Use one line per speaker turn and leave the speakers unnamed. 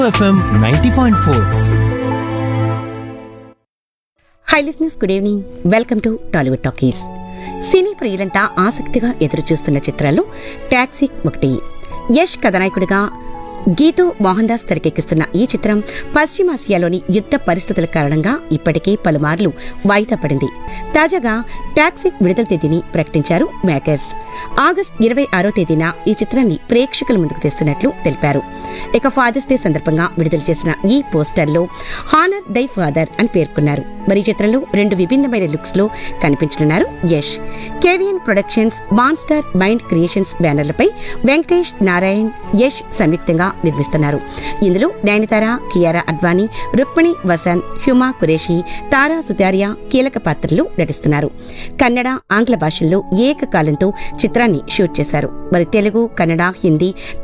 FM ninety point four
hi listeners good evening welcome to Tollywood talkies సినీ ప్రియులంతా ఆసక్తిగా ఎదురు చూస్తున్న చిత్రాల్లో టాక్సీ ఒకటి యష్ కథనాయకుడిగా గీతు మోహన్ దాస్ తెరకెక్కిస్తున్న ఈ చిత్రం పశ్చిమాసియాలోని యుద్ధ పరిస్థితుల కారణంగా ఇప్పటికే పలుమార్లు వాయిదా పడింది తాజాగా టాక్సీ విడుదల తేదీని ప్రకటించారు మేకర్స్ ఆగస్ట్ ఇరవై ఆరో తేదీన ఈ చిత్రాన్ని ప్రేక్షకుల ముందుకు తెస్తున్నట్లు తెలిపారు ఇక ఫాదర్స్ డే సందర్భంగా విడుదల చేసిన ఈ పోస్టర్లో హానర్ దై ఫాదర్ అని పేర్కొన్నారు మరి ఈ చిత్రంలో రెండు విభిన్నమైన లుక్స్ లో కనిపించనున్నారు Yash KVN productions monster mind creations బ్యానర్లపై వెంకటేష్ నారాయణ్ యష్ సంయుక్తంగా నిర్మిస్తున్నారు ఇందులో నయనతార కియారా అడ్వాణి రుక్మిణి వసంత్ హ్యుమా కురేషి తారా సుతారియా కీలక పాత్రలు నటిస్తున్నారు కన్నడ ఆంగ్ల భాషల్లో ఏకకాలంతో చిత్రాన్ని షూట్ చేశారు మరి తెలుగు కన్నడ హిందీ